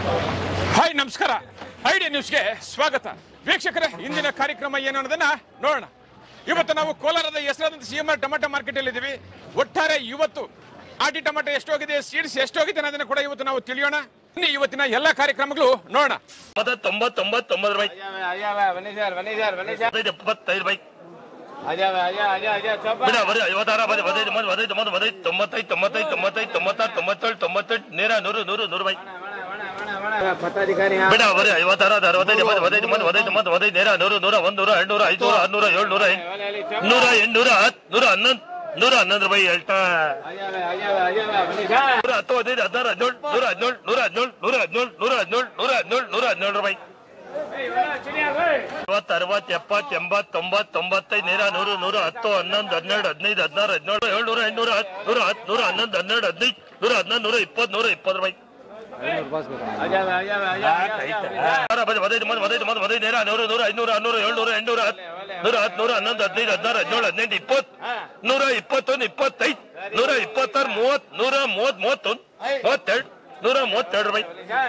hi ನಮಸ್ಕಾರ idea ನ್ಯೂಸ್ಗೆ ಸ್ವಾಗತ ವೀಕ್ಷಕರೇ ಇಂದಿನ ಕಾರ್ಯಕ್ರಮ ಏನು ಅನ್ನೋದನ್ನ ನೋಡೋಣ ಇವತ್ತು ನಾವು ಕೋಲಾರದ ಹೆಸರಾದಂತ C M R tomato market ಅಲ್ಲಿ ಇದ್ದೀವಿ ಒಟ್ಟಾರೆ ಇವತ್ತು ಆಟಿ ಟೊಮೆಟೊ ಎಷ್ಟೋಗಿದೆ ಸೀಡ್ಸ್ ಎಷ್ಟೋಗಿದೆ ಅನ್ನೋದನ್ನ ಕೂಡ ಇವತ್ತು ನಾವು ತಿಳಿಯೋಣ ಇನ್ನು ಇವತ್ತಿನ ಎಲ್ಲಾ ಕಾರ್ಯಕ್ರಮಗಳು ನೋಡೋಣ ಮತ್ತೆ ತೊಂಬತ್ತೊಂಬತ್ತೊಂಬತ್ತು ಬೈಕ್ ಬನ್ನಿ ಸರ್ ಬನ್ನಿ ಸರ್ ಬನ್ನಿ ಸರ್ ಹದಿನೈದು ಎಪ್ಪತ್ತೈದು ಬೈಕ್ ಅಜಾ ಅಜಾ ಅಜಾ ಅಜಾ ಸ್ವಲ್ಪ ಬಿಡ ಬರೀ ಐವತ್ತಾರ ಬರೀ ಹದಿನೈದು ಮಂದಿ ಹದಿನೈದು ಮಂದಿ ಹದಿನೈದು ತೊಂಬತ್ತೈದು ತೊಂಬತ್ತೈದು ತೊಂಬತ್ತೈದು ತೊಂಬತ್ತಾರು ತೊಂಬತ್ತೇಳು ತೊಂಬತ್ತೆಂಟು ನೇರ ನೂರು ನೂರು ನೂರು ಬೈಕ್ ಪಟ್ಟಾಧಿಕಾರಿ ಬಿಡ ಬರೀ ಐವತ್ತಾರ ಅರವತ್ತೈದು ಮಂದಿ ಹದಿನೈದು ಮಂದಿ ಹದಿನೈದು ಮಂದಿ ಹದಿನೈದು ನೇರ ನೂರು ನೂರ ಒಂದು ನೂರ ಎರಡು ನೂರ ಐದು ನೂರ ಆರ್ನೂರ ಏಳ್ನೂರ ಎಂಟು ನೂರ ಎಂಟುನೂರ ಹತ್ತು ನೂರ ಹನ್ನೊಂದು ನೂರ ಹನ್ನೊಂದು ರೂಪಾಯಿ ಹೇಳ್ತಾ ಬನ್ನಿ ಸರ್ ನೂರ ಹತ್ತು ಹದಿನೈದು ಹದಿನಾರು ಹದಿನೇಳು ನೂರ ಹದಿನೇಳು ನೂರ ಹದಿನೇಳು ನೂರ ಹದಿನೇಳು ನೂರ ಹದಿನೇಳು ನೂರ ಹದಿನೇಳು ನೂರ ಹದಿನೇಳು ರೂಪಾಯಿ ಅರವತ್ತು ಅರವತ್ತು ಎಪ್ಪತ್ತು ಎಂಬತ್ತು ತೊಂಬತ್ತು ತೊಂಬತ್ತೈದು ನೇರ ನೂರು ನೂರ ಹತ್ತು ಹನ್ನೊಂದು ಹನ್ನೆರಡು ಹದಿನೈದು ಹದಿನಾರು ಹದಿನೇಳು ಏಳ್ನೂರ ಎಂಟುನೂರ ಹತ್ತು ನೂರ ಹತ್ತು ನೂರ ಹನ್ನೊಂದು ಹನ್ನೆರಡು ಹದಿನೈದು ನೂರ ಹನ್ನೊಂದು ನೂರ ಇಪ್ಪತ್ತು ನೂರ ಇಪ್ಪತ್ತು ರೂಪಾಯಿ ಅಜಾ ಅಜಾ ಅಜಾ ಆರ ಬರೀ ಹದಿನೈದು ಮಂದಿ ಹದಿನೈದು ಮಂದಿ ಹದಿನೈದು ನೇರ ನೂರು ನೂರ ಐನೂರ ಆರ್ನೂರ ಏಳ್ನೂರ ಎಂಟುನೂರ ಹತ್ತು ನೂರ ಹತ್ತು ನೂರ ಹನ್ನೊಂದು ಹದಿನೈದು ಹದಿನಾರು ಹದಿನೇಳು ಹದಿನೆಂಟು ಇಪ್ಪತ್ತು ನೂರ ಇಪ್ಪತ್ತೊಂದು ಇಪ್ಪತ್ತೈದು ನೂರ ಇಪ್ಪತ್ತಾರು ಮೂವತ್ತು ನೂರ ಮೂವತ್ತು ಮೂವತ್ತೊಂದು ಮೂವತ್ತೆರಡು ನೂರ ಮೂವತ್ತೆರಡು ರೂಪಾಯಿ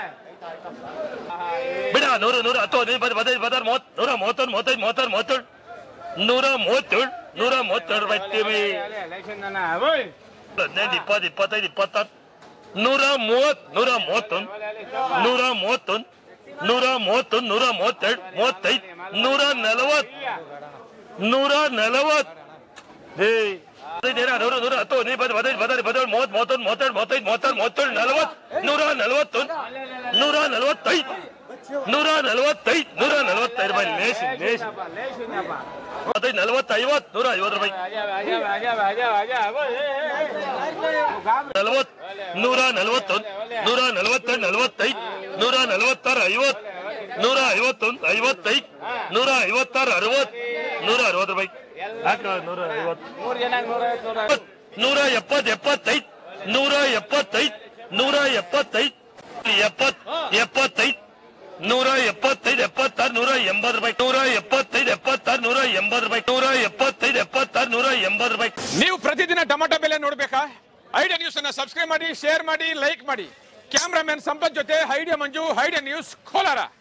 ಬಿಡ ನೂರು ನೂರ ಹತ್ತು ಹದಿನೈದು ಬದ್ ಹದಿನೈದು ಬದಾರ್ ಮೂವತ್ತು ನೂರ ಮೂವತ್ತೊಂದು ಮೂವತ್ತೈದು ಮೂವತ್ತಾರು ಮೂವತ್ತೇಳು ನೂರ ಮೂವತ್ತೇಳು ನೂರ ಮೂವತ್ತೆರಡು ರೂಪಾಯಿ ಟಿವಿ ಹದಿನೈದು ಇಪ್ಪತ್ತು ಇಪ್ಪತ್ತೈದು ಇಪ್ಪತ್ತಾರು ನೂರ ಮೂವತ್ತು ನೂರ ಮೂವತ್ತೊಂದು ನೂರ ಮೂವತ್ತೊಂದು ನೂರ ಮೂವತ್ತೊಂದು ನೂರ ಮೂವತ್ತೆರಡು ಮೂವತ್ತೈದು ನೂರ ನಲವತ್ತು ನೂರ ನಲವತ್ತು ಏ ಹದಿನೈದು ನೂರು ನೂರ ಹತ್ತು ಹದಿನೈದು ಬದ್ ಹದಿನೈದು ಬದಾರಿ ಬದಾರಿ ಮೂವತ್ತು ಮೂವತ್ತೊಂದು ಮೂವತ್ತೆರಡು ಮೂವತ್ತೈದು ಮೂವತ್ತಾರು ಮೂವತ್ತೇಳು ನಲವತ್ತು ನೂರ ನಲವತ್ತೊಂದು ನೂರ ನಲವತ್ತೈದು ನೂರ ನಲವತ್ತೈದು ನೂರ ನಲವತ್ತೈದು ರೂಪಾಯಿ ಲೇಸಿ ಲೇಸಿ ಹದಿನೈದು ನಲವತ್ತು ಐವತ್ತು ನೂರ ಐವತ್ತು ರೂಪಾಯಿ ನಲವತ್ತು ನೂರ ನಲವತ್ತೊಂದು ನೂರ ನಲವತ್ತೆರಡು ನಲವತ್ತೈದು ನೂರ ನಲವತ್ತಾರು ಐವತ್ತು ನೂರ ಐವತ್ತೊಂದು ಐವತ್ತೈದು ನೂರ ಐವತ್ತಾರು ಅರವತ್ತು ನೂರ ಅರವತ್ತು ರೂಪಾಯಿ ಯಾಕ ನೂರ ಐವತ್ತು ಮೂರು ಜನ ನೂರೈವತ್ತು ನೂರ ನೂರ ಎಪ್ಪತ್ತು ಎಪ್ಪತ್ತೈದು ನೂರ ಎಪ್ಪತ್ತೈದು ನೂರ ಎಪ್ಪತ್ತೈದು ಎಪ್ಪತ್ ಎಪ್ಪತ್ತೈದು ನೂರ ಎಪ್ಪತ್ತೈದು ಎಪ್ಪತ್ತಾರು ನೂರ ಎಂಬತ್ತು ರೂಪಾಯಿ ನೂರ ಎಪ್ಪತ್ತೈದು ಎಪ್ಪತ್ತಾರು ನೂರ ಎಂಬತ್ತು ರೂಪಾಯಿ ನೂರ ಎಪ್ಪತ್ತೈದು ಎಪ್ಪತ್ತಾರು ನೂರ ಎಂಬತ್ತು ರೂಪಾಯಿ ನೀವು ಪ್ರತಿದಿನ ಟೊಮೆಟೊ ಬೆಲೆ ನೋಡ್ಬೇಕಾ ಐಡಿಯಾ ನ್ಯೂಸ್ ಅನ್ನ ಸಬ್ಸ್ಕ್ರೈಬ್ ಮಾಡಿ ಶೇರ್ ಮಾಡಿ ಲೈಕ್ ಮಾಡಿ ಕ್ಯಾಮ್ರಾಮನ್ ಸಂಪತ್ ಜೊತೆ Idea Manju Idea News Kolar